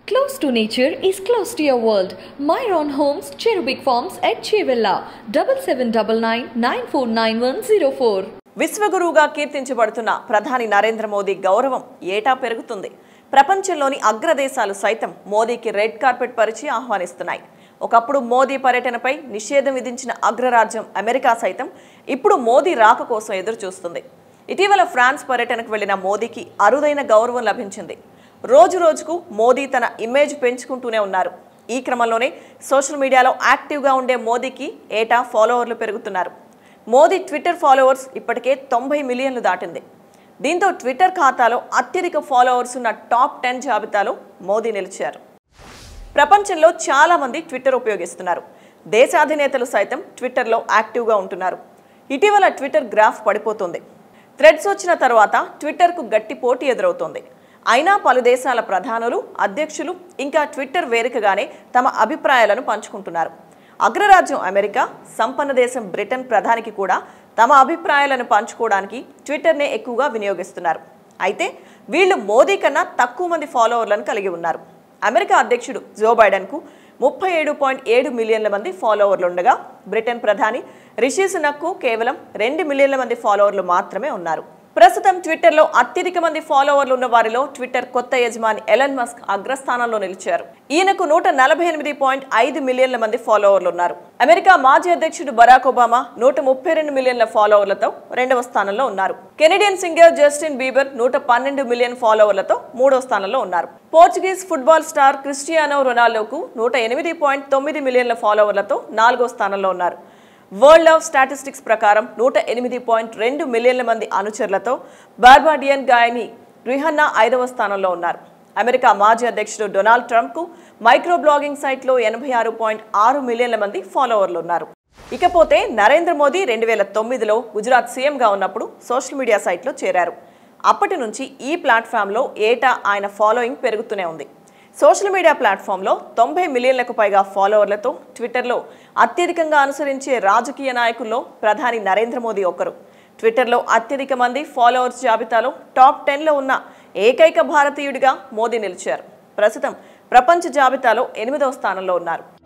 Close to nature is close to your world. Myron Homes, Cherubic Farms at Chevilla, 7799 విశ్వగురువుగా కీర్తించబడుతున్న ప్రధాని నరేంద్ర మోదీ గౌరవం ఏటా పెరుగుతుంది ప్రపంచంలోని అగ్రదేశాలు సైతం మోదీకి రెడ్ కార్పెట్ పరిచి ఆహ్వానిస్తున్నాయి ఒకప్పుడు మోదీ పర్యటనపై నిషేధం విధించిన అగ్రరాజ్యం అమెరికా సైతం ఇప్పుడు మోదీ రాక కోసం ఎదురు చూస్తుంది ఇటీవల ఫ్రాన్స్ పర్యటనకు వెళ్లిన మోదీకి అరుదైన గౌరవం లభించింది రోజు రోజుకు మోదీ తన ఇమేజ్ పెంచుకుంటూనే ఉన్నారు ఈ క్రమంలోనే సోషల్ మీడియాలో యాక్టివ్గా ఉండే మోదీకి ఏటా ఫాలోవర్లు పెరుగుతున్నారు మోదీ ట్విట్టర్ ఫాలోవర్స్ ఇప్పటికే తొంభై మిలియన్లు దాటింది దీంతో ట్విట్టర్ ఖాతాలో అత్యధిక ఫాలోవర్స్ ఉన్న టాప్ టెన్ జాబితాలో మోదీ నిలిచారు ప్రపంచంలో చాలా మంది ట్విట్టర్ ఉపయోగిస్తున్నారు దేశాధినేతలు సైతం ట్విట్టర్లో యాక్టివ్గా ఉంటున్నారు ఇటీవల ట్విట్టర్ గ్రాఫ్ పడిపోతుంది థ్రెడ్స్ వచ్చిన తర్వాత ట్విట్టర్కు గట్టి పోటీ ఎదురవుతోంది అయినా పలు దేశాల ప్రధానులు అధ్యక్షులు ఇంకా ట్విట్టర్ వేదికగానే తమ అభిప్రాయాలను పంచుకుంటున్నారు అగ్రరాజ్యం అమెరికా సంపన్న దేశం బ్రిటన్ ప్రధానికి కూడా తమ అభిప్రాయాలను పంచుకోవడానికి ట్విట్టర్నే ఎక్కువగా వినియోగిస్తున్నారు అయితే వీళ్ళు మోదీ కన్నా తక్కువ మంది ఫాలోవర్లను కలిగి ఉన్నారు అమెరికా అధ్యక్షుడు జో బైడెన్కు ముప్పై ఏడు పాయింట్ ఏడు మిలియన్ల మంది ఫాలోవర్లు ఉండగా బ్రిటన్ ప్రధాని రిషి సునక్కు కేవలం రెండు మిలియన్ల మంది ఫాలోవర్లు మాత్రమే ఉన్నారు ప్రస్తుతం ట్విట్టర్లో అత్యధిక మంది ఫాలోవర్లు ఉన్న వారిలో ట్విట్టర్ కొత్త యజమాని ఎలన్ మస్క్ అగ్రస్థానంలో నిలిచారు ఈయనకు నూట నలభై ఎనిమిది పాయింట్ ఐదు మిలియన్ల మంది ఫాలోవర్లు ఉన్నారు అమెరికా మాజీ అధ్యక్షుడు బరాక్ ఒబామా నూట ముప్పై రెండు మిలియన్ల ఫాలోవర్లతో రెండవ స్థానంలో ఉన్నారు కెనడియన్ సింగర్ జస్టిన్ బీబర్ నూట పన్నెండు మిలియన్ ఫాలోవర్లతో మూడో స్థానంలో ఉన్నారు పోర్చుగీస్ ఫుట్బాల్ స్టార్ క్రిస్టియానో రొనాల్డోకు నూట ఎనిమిది పాయింట్ తొమ్మిది మిలియన్ల ఫాలోవర్లతో నాలుగో స్థానంలో ఉన్నారు వరల్డ్ ఆఫ్ స్టాటిస్టిక్స్ ప్రకారం నూట ఎనిమిది పాయింట్ రెండు మిలియన్ల మంది అనుచరులతో బార్బాడియన్ గాయని రిహన్నా ఐదవ స్థానంలో ఉన్నారు అమెరికా మాజీ అధ్యక్షుడు డొనాల్డ్ ట్రంప్కు మైక్రో బ్లాగింగ్ సైట్లో ఎనభై ఆరు పాయింట్ ఆరు మిలియన్ల మంది ఫాలోవర్లు ఉన్నారు ఇకపోతే నరేంద్ర మోదీ రెండు వేల తొమ్మిదిలో గుజరాత్ సీఎంగా ఉన్నప్పుడు సోషల్ మీడియా సైట్లో చేరారు అప్పటి నుంచి ఈ ప్లాట్ఫామ్లో ఏటా ఆయన ఫాలోయింగ్ పెరుగుతూనే ఉంది సోషల్ మీడియా ప్లాట్ఫామ్లో తొంభై మిలియన్లకు పైగా ఫాలోవర్లతో ట్విట్టర్లో అత్యధికంగా అనుసరించే రాజకీయ నాయకుల్లో ప్రధాని నరేంద్ర మోదీ ఒకరు ట్విట్టర్లో అత్యధిక మంది ఫాలోవర్స్ జాబితాలో టాప్ టెన్లో ఉన్న ఏకైక భారతీయుడిగా మోదీ నిలిచారు ప్రస్తుతం ప్రపంచ జాబితాలో ఎనిమిదవ స్థానంలో ఉన్నారు